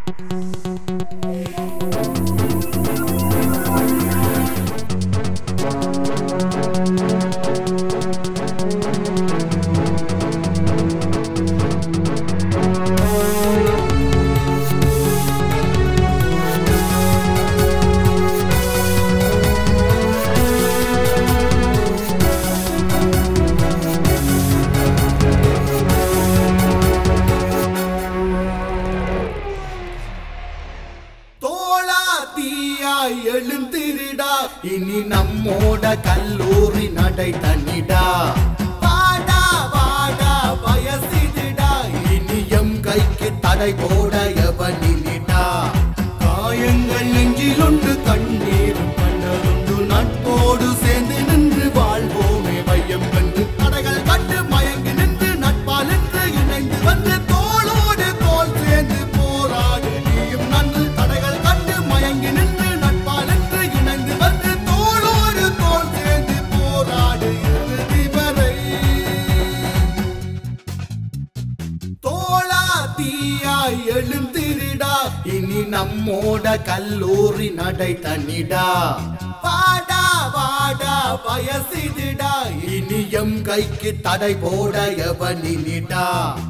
தோளா தீயாய் எழுந்திருடா இனி நம்மோட கல்லூரி நடை தண்ணிடா வாடா வாடா வயசிடுடா இனி எம் கைக்கு தடை போட எவனிடா காயங்கள் நெஞ்சிலுண்டு கண்ணீரும் கண்ணருண்டு நட்போடு சேர்ந்து நின்று வாழ்வோமே வையம் கண்டு தடைகள் கண்டு மயங்கி நின்று நட்பால் என்று இணைந்து வந்து தோளோடு தோல் சேர்ந்து போராடு நீயும் நன்று தடைகள் கண்டு மயங்கி நின்று நட்பால் என்று இணைந்து வந்து தோளோடு தோல் சேர்ந்து போராடு இறுதி வரை தோளா தீயாய் எழுந்திருடா இனி நம்மோட கல்லூரி நடை தண்ணிடா வாடா வாடா வயசிடுடா இனி எம் கைக்கு தடை போட எவனிடா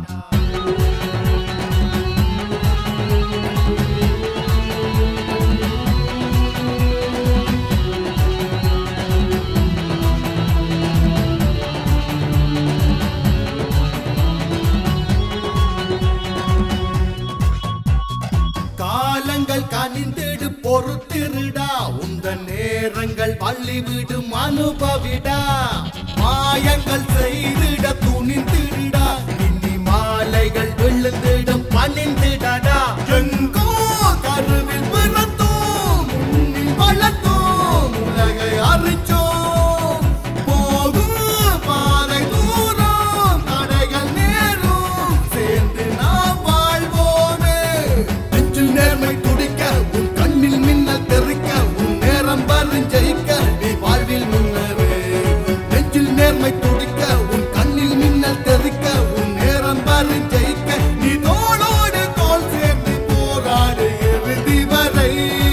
காலங்கள் கனிந்திடு பொறுத்திருடா உந்த நேரங்கள் பள்ளிவிடும் அனுபவிடா மாயங்கள் செய்திட துணிந்திடுடா இன்னி மாலைகள் விழுந்திடும் பணிந்திடடா எங்கோ கருவில் பிறந்தோம் உன்னில் வளர்த்தோம் உலகை அறிச்சோம் போகும் பாதை தூரம் தடைகள் நேரும் சேர்ந்து நாம் வாழ்வோமே நெஞ்சில் நேர்மை துடிக்க உன் கண்ணில் மின்னல் தெறிக்க உன் நேரம் வரும் ஜெயிக்க நீ வாழ்வில் முன்னேறு நெஞ்சில் நேர்மை துடிக்க உன் கண்ணில் மின்னல் தெறிக்க உன் நேரம் வரும் ஜெயிக்க நீ தோளோடு தோள் சேர்ந்து போராடு இறுதி வரை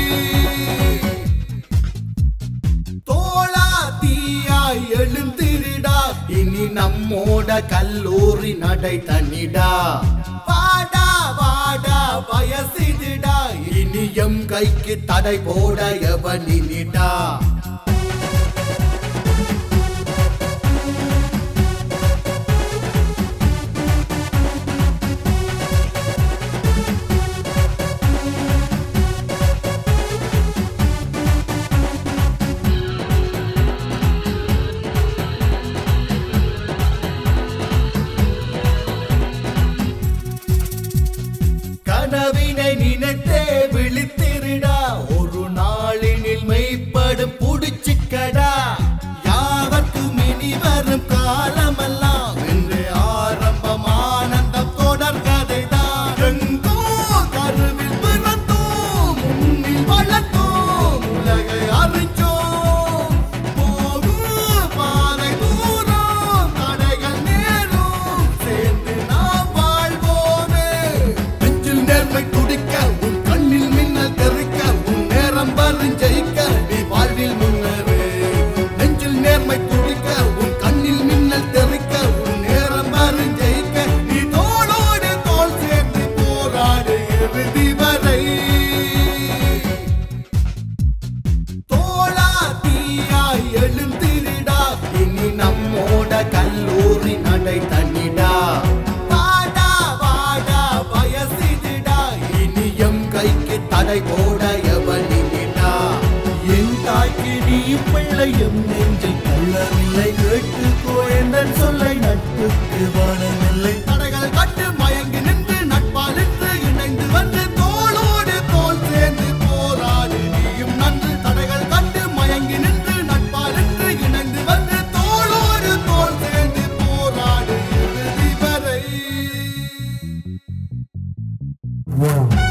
தோளா தீயாய் எழுந்திருடா இனி நம்மோட கல்லூரி நடை தண்ணிடா வாடா வாடா வயசிடுடா இனி எம் கைக்கு தடை போட எவனிடா கனவினை நினைத்தே விழித்திருடா ஒரு நாளினில் மெய்ப்படும் புடிச்சுக்கடா யாவர்க்கும் இனி வரும் காலமெல்லாம் என்று ஆரம்பம் ஆனந்தம் தொடர் கதைதான் எங்கோ கருவில் பிறந்தோம் உன்னில் வளர்த்தோம் உலகை அறிஞ்சோம் போகும் பாதை தூரம் தடைகள் நேரும் சேர்ந்து நாம் வாழ்வோமே நெஞ்சில் நேர்மை துடிக்க உன் கண்ணில் மின்னல் தெறிக்க உன் நேரம் வரும் ஜெயிக்க நீ வாழ்வில் முன்னேறு நெஞ்சில் நேர்மை துடிக்க உன் கண்ணில் மின்னல் தெறிக்க உன் நேரம் வரும் ஜெயிக்க நீ தோளோடு தோள் சேர்ந்து போராடு இறுதி வரை தோளா தீயாய் எழுந்திருடா இனி நம்மோட கல்லூரி நடை தண்ணிடா வாடா வாடா வயசிடுடா இனி எம் கைக்கு தடை போட எவனிடா என் தாய்க்கு நீ பிள்ளை எம் நெஞ்சில் கள்ளவில்லை கேட்டுக்கோ என்ற சொல்லை நட்புக்கு வானமில்லை தடைகள் கட்டு மயங்கி நின்று நட்பால் என்று இணைந்து வந்து தோளோடு தோள் சேர்ந்து போராடு நீயும் நன்று தடைகள் கண்டு மயங்கி நின்று நட்பால் என்று இணைந்து வந்து தோளோடு தோள் சேர்ந்து போராடு இறுதி வரை Wow.